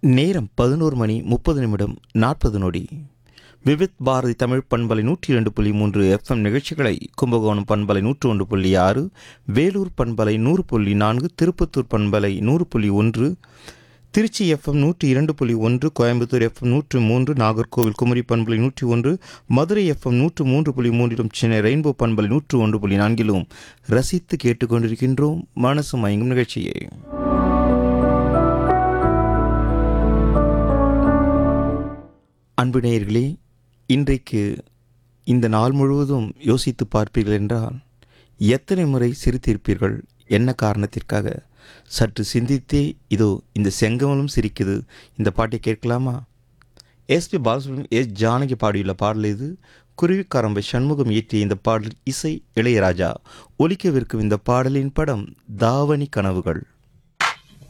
நேரம் பதினோரு மணி முப்பது நிமிடம் நாற்பது நொடி விவித் பாரதி தமிழ் பண்பலை நூற்றி இரண்டு புள்ளி மூன்று எஃப்எம் நிகழ்ச்சிகளை கும்பகோணம் பண்பலை நூற்று ஒன்று புள்ளி ஆறு வேலூர் பண்பலை நூறு புள்ளி நான்கு திருப்பத்தூர் பண்பலை நூறு புள்ளி ஒன்று திருச்சி எஃப்எம் நூற்றி இரண்டு புள்ளி ஒன்று கோயம்புத்தூர் எஃப்எம் நூற்று மூன்று நாகர்கோவில் குமரி பண்பலை நூற்றி ஒன்று மதுரை எஃப்எம் நூற்று மூன்று புள்ளி மூன்றிலும் சென்னை ரெயின்போ பண்பலை நூற்று ஒன்று புள்ளி நான்கிலும் ரசித்து கேட்டுக்கொண்டிருக்கின்றோம் மனசு மயங்கும் நிகழ்ச்சியை அன்பு நேயர்களே இன்றைக்கு இந்த நாள் முழுவதும் யோசித்து பார்ப்பீர்கள் என்றால் எத்தனை முறை சிரித்திருப்பீர்கள் என்ன காரணத்திற்காக சற்று சிந்தித்தே இதோ இந்த செங்கமலும் சிரிக்குது இந்த பாட்டை கேட்கலாமா எஸ்பி பாலசுப்ரமணியம் எஸ் ஜானகி பாடியுள்ள பாடல் இது குருவிக்காரம்பை சண்முகம் இயற்றிய இந்த பாடல் இசை இளையராஜா ஒலிக்கவிருக்கும் இந்த பாடலின் படம் தாவணி கனவுகள்